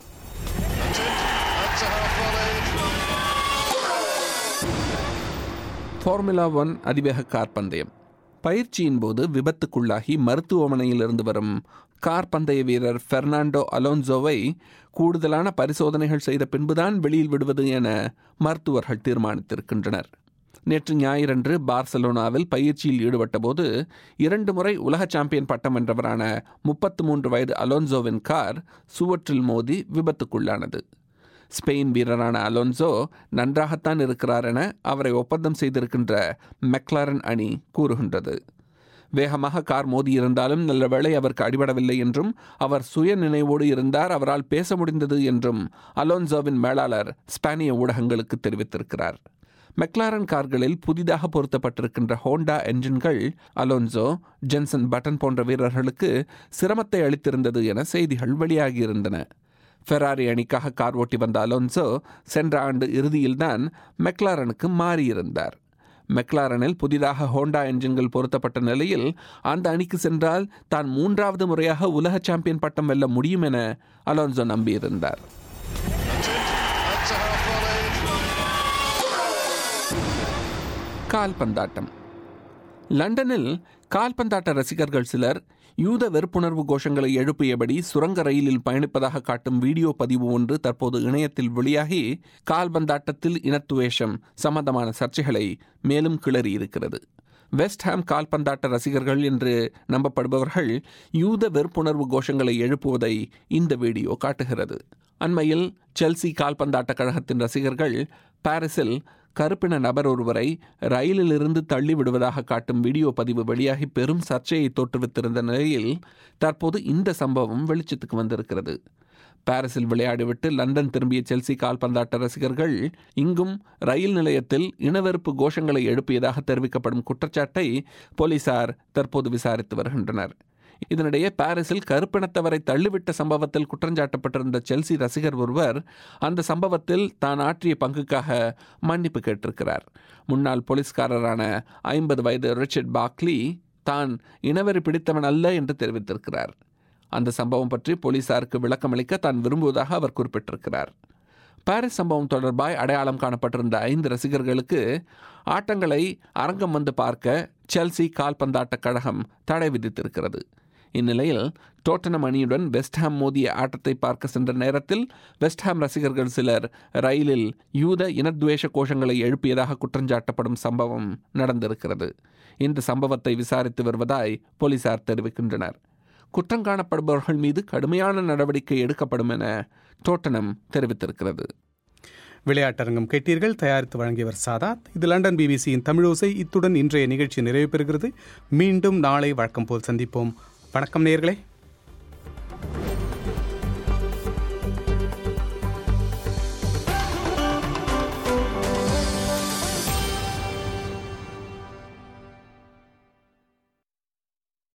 ஃபார்முலா ஒன் அதிவேக கார் பந்தயம் பயிற்சியின் போது விபத்துக்குள்ளாகி மருத்துவமனையில் இருந்து வரும் கார் பந்தய வீரர் பெர்னாண்டோ அலோன்சோவை கூடுதலான பரிசோதனைகள் செய்த பின்புதான் வெளியில் விடுவது என மருத்துவர்கள் தீர்மானித்திருக்கின்றனர் நேற்று ஞாயிறன்று பார்சலோனாவில் பயிற்சியில் ஈடுபட்டபோது இரண்டு முறை உலக சாம்பியன் பட்டம் வென்றவரான முப்பத்து மூன்று வயது அலோன்சோவின் கார் சுவற்றில் மோதி விபத்துக்குள்ளானது ஸ்பெயின் வீரரான அலோன்சோ நன்றாகத்தான் இருக்கிறார் என அவரை ஒப்பந்தம் செய்திருக்கின்ற மெக்லாரன் அணி கூறுகின்றது வேகமாக கார் மோதியிருந்தாலும் நல்ல வேளை அவருக்கு அடிபடவில்லை என்றும் அவர் சுய நினைவோடு இருந்தார் அவரால் பேச முடிந்தது என்றும் அலோன்சோவின் மேலாளர் ஸ்பானிய ஊடகங்களுக்கு தெரிவித்திருக்கிறார் மெக்லாரன் கார்களில் புதிதாக பொருத்தப்பட்டிருக்கின்ற ஹோண்டா என்ஜின்கள் அலோன்சோ ஜென்சன் பட்டன் போன்ற வீரர்களுக்கு சிரமத்தை அளித்திருந்தது என செய்திகள் வெளியாகியிருந்தன ஃபெராரி அணிக்காக கார் ஓட்டி வந்த அலோன்சோ சென்ற ஆண்டு இறுதியில்தான் மெக்லாரனுக்கு மாறியிருந்தார் மெக்லாரனில் புதிதாக ஹோண்டா என்ஜின்கள் பொருத்தப்பட்ட நிலையில் அந்த அணிக்கு சென்றால் தான் மூன்றாவது முறையாக உலக சாம்பியன் பட்டம் வெல்ல முடியும் என அலோன்சோ நம்பியிருந்தார் கால்பந்தாட்டம் லண்டனில் கால்பந்தாட்ட ரசிகர்கள் சிலர் யூத வெறுப்புணர்வு கோஷங்களை எழுப்பியபடி சுரங்க ரயிலில் பயணிப்பதாக காட்டும் வீடியோ பதிவு ஒன்று தற்போது இணையத்தில் வெளியாகி கால்பந்தாட்டத்தில் இனத்துவேஷம் சம்பந்தமான சர்ச்சைகளை மேலும் கிளறி இருக்கிறது வெஸ்ட் ஹாம் கால்பந்தாட்ட ரசிகர்கள் என்று நம்பப்படுபவர்கள் யூத வெறுப்புணர்வு கோஷங்களை எழுப்புவதை இந்த வீடியோ காட்டுகிறது அண்மையில் செல்சி கால்பந்தாட்ட கழகத்தின் ரசிகர்கள் பாரிஸில் கருப்பின நபர் ஒருவரை ரயிலில் இருந்து தள்ளி விடுவதாக காட்டும் வீடியோ பதிவு வெளியாகி பெரும் சர்ச்சையை தோற்றுவித்திருந்த நிலையில் தற்போது இந்த சம்பவம் வெளிச்சத்துக்கு வந்திருக்கிறது பாரிஸில் விளையாடிவிட்டு லண்டன் திரும்பிய செல்சி கால்பந்தாட்ட ரசிகர்கள் இங்கும் ரயில் நிலையத்தில் இனவெறுப்பு கோஷங்களை எழுப்பியதாக தெரிவிக்கப்படும் குற்றச்சாட்டை போலீசார் தற்போது விசாரித்து வருகின்றனர் இதனிடையே பாரிஸில் கருப்பினத்தவரை தள்ளிவிட்ட சம்பவத்தில் குற்றஞ்சாட்டப்பட்டிருந்த செல்சி ரசிகர் ஒருவர் அந்த சம்பவத்தில் தான் ஆற்றிய பங்குக்காக மன்னிப்பு கேட்டிருக்கிறார் முன்னாள் போலீஸ்காரரான ஐம்பது வயது ரிச்சர்ட் பாக்லி தான் இனவெறி பிடித்தவன் அல்ல என்று தெரிவித்திருக்கிறார் அந்த சம்பவம் பற்றி போலீசாருக்கு விளக்கமளிக்க தான் விரும்புவதாக அவர் குறிப்பிட்டிருக்கிறார் பாரிஸ் சம்பவம் தொடர்பாய் அடையாளம் காணப்பட்டிருந்த ஐந்து ரசிகர்களுக்கு ஆட்டங்களை அரங்கம் வந்து பார்க்க செல்சி கால்பந்தாட்ட கழகம் தடை விதித்திருக்கிறது இந்நிலையில் டோட்டனம் அணியுடன் வெஸ்ட்ஹாம் மோதிய ஆட்டத்தை பார்க்க சென்ற நேரத்தில் வெஸ்ட்ஹாம் ரசிகர்கள் சிலர் ரயிலில் யூத இனத்வேஷ கோஷங்களை எழுப்பியதாக குற்றஞ்சாட்டப்படும் சம்பவம் நடந்திருக்கிறது இந்த சம்பவத்தை விசாரித்து வருவதாய் போலீசார் தெரிவிக்கின்றனர் குற்றம் காணப்படுபவர்கள் மீது கடுமையான நடவடிக்கை எடுக்கப்படும் என டோட்டனம் தெரிவித்திருக்கிறது விளையாட்டரங்கம் கேட்டீர்கள் தயாரித்து வழங்கியவர் சாதாத் இது லண்டன் பிபிசியின் தமிழோசை இத்துடன் இன்றைய நிகழ்ச்சி நிறைவு பெறுகிறது மீண்டும் நாளை வழக்கம் போல் சந்திப்போம் வணக்கம் நேர்களே